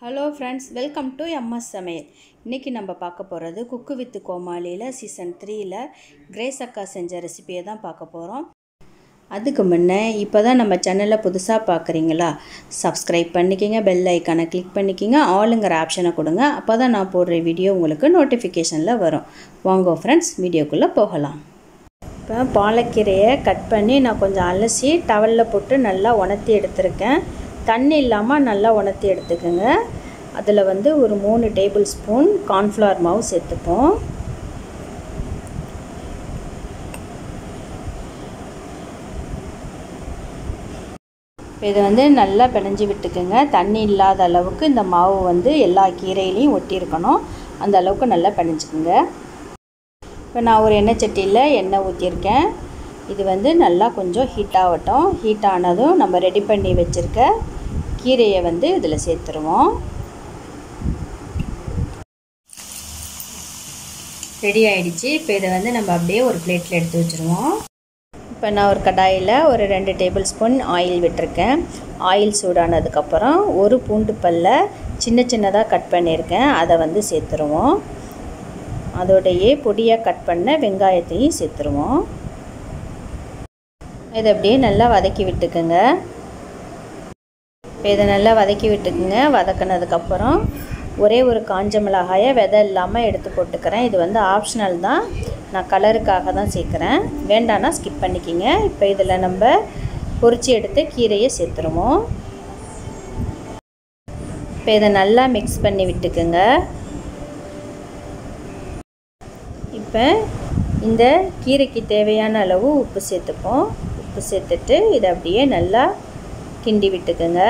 hello friends welcome to MS சமையல் இன்றைக்கி நம்ம பார்க்க போகிறது குக்கு வித் கோமாளியில் சீசன் த்ரீயில் கிரேஸ் அக்கா செஞ்ச ரெசிபியை தான் பார்க்க போகிறோம் அதுக்கு முன்னே இப்போ தான் நம்ம சேனலை புதுசாக பார்க்குறீங்களா சப்ஸ்கிரைப் பண்ணிக்கிங்க பெல் ஐக்கானை கிளிக் பண்ணிக்கிங்க ஆளுங்கிற ஆப்ஷனை கொடுங்க அப்போ தான் நான் போடுற வீடியோ உங்களுக்கு நோட்டிஃபிகேஷனில் வரும் வாங்க ஃப்ரெண்ட்ஸ் வீடியோக்குள்ளே போகலாம் இப்போ பாலக்கீரையை கட் பண்ணி நான் கொஞ்சம் அலசி டவலில் போட்டு நல்லா உணர்த்தி எடுத்திருக்கேன் தண்ணி இல்லாமல் நல்லா உணர்த்தி எடுத்துக்கோங்க அதில் வந்து ஒரு மூணு டேபிள் ஸ்பூன் கார்ன்ஃப்ளவர் மாவு சேர்த்துப்போம் இதை வந்து நல்லா பிணைஞ்சி விட்டுக்குங்க தண்ணி இல்லாத அளவுக்கு இந்த மாவு வந்து எல்லா கீரையிலையும் ஒட்டியிருக்கணும் அந்த அளவுக்கு நல்லா பிணைஞ்சிக்குங்க இப்போ நான் ஒரு எண்ணெய் சட்டியில் எண்ணெய் ஊற்றிருக்கேன் இது வந்து நல்லா கொஞ்சம் ஹீட் ஆகட்டும் ஹீட் ஆனதும் நம்ம ரெடி பண்ணி வச்சுருக்க கீரையை வந்து இதில் சேர்த்துருவோம் ரெடி ஆகிடுச்சு இப்போ இதை வந்து நம்ம அப்படியே ஒரு பிளேட்டில் எடுத்து வச்சுருவோம் இப்போ நான் ஒரு கடாயில் ஒரு ரெண்டு டேபிள் ஸ்பூன் ஆயில் விட்டுருக்கேன் ஆயில் சூடானதுக்கப்புறம் ஒரு பூண்டு பல்ல சின்ன சின்னதாக கட் பண்ணியிருக்கேன் அதை வந்து சேர்த்துருவோம் அதோடையே பொடியாக கட் பண்ண வெங்காயத்தையும் சேர்த்துருவோம் இதை அப்படியே நல்லா வதக்கி விட்டுக்குங்க இப்போ இதை நல்லா வதக்கி விட்டுக்குங்க வதக்கினதுக்கப்புறம் ஒரே ஒரு காஞ்ச மிளகாயை விதை இல்லாமல் எடுத்து போட்டுக்கிறேன் இது வந்து ஆப்ஷனல் தான் நான் கலருக்காக தான் சேர்க்குறேன் வேண்டான்னா ஸ்கிப் பண்ணிக்கிங்க இப்போ இதில் நம்ம பொரிச்சு எடுத்து கீரையை சேர்த்துருவோம் இப்போ இதை நல்லா மிக்ஸ் பண்ணி விட்டுக்குங்க இப்போ இந்த கீரைக்கு தேவையான அளவு உப்பு சேர்த்துப்போம் உப்பு சேர்த்துட்டு இதை அப்படியே நல்லா கிண்டி விட்டுக்குங்க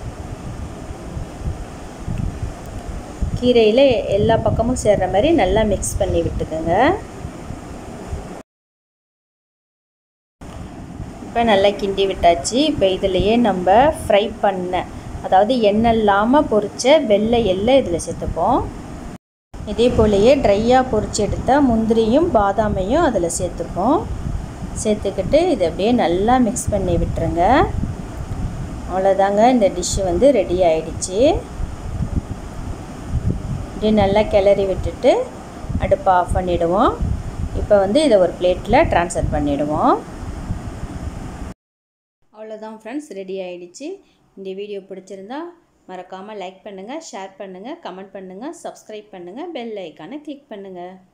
கீரையில் எல்லா பக்கமும் சேர்கிற மாதிரி நல்லா மிக்ஸ் பண்ணி விட்டுக்குங்க இப்போ நல்லா கிண்டி விட்டாச்சு இப்போ இதிலையே நம்ம ஃப்ரை பண்ண அதாவது எண்ணெய் இல்லாமல் பொரித்த வெள்ளை எல்லை இதில் சேர்த்துப்போம் இதே போலையே ட்ரையாக பொரிச்சு எடுத்த முந்திரியும் பாதாமையும் அதில் சேர்த்துப்போம் சேர்த்துக்கிட்டு இதை அப்படியே நல்லா மிக்ஸ் பண்ணி விட்டுருங்க அவ்வளோதாங்க இந்த டிஷ்ஷு வந்து ரெடி ஆயிடுச்சு இப்படியே நல்லா கிளறி விட்டுட்டு அடுப்பை ஆஃப் பண்ணிவிடுவோம் இப்போ வந்து இதை ஒரு பிளேட்டில் ட்ரான்ஸ்ஃபர் பண்ணிவிடுவோம் அவ்வளோதான் ஃப்ரெண்ட்ஸ் ரெடி ஆகிடுச்சு இந்த வீடியோ பிடிச்சிருந்தா மறக்காமல் லைக் பண்ணுங்கள் ஷேர் பண்ணுங்கள் கமெண்ட் பண்ணுங்கள் சப்ஸ்கிரைப் பண்ணுங்கள் பெல் ஐக்கானை கிளிக் பண்ணுங்கள்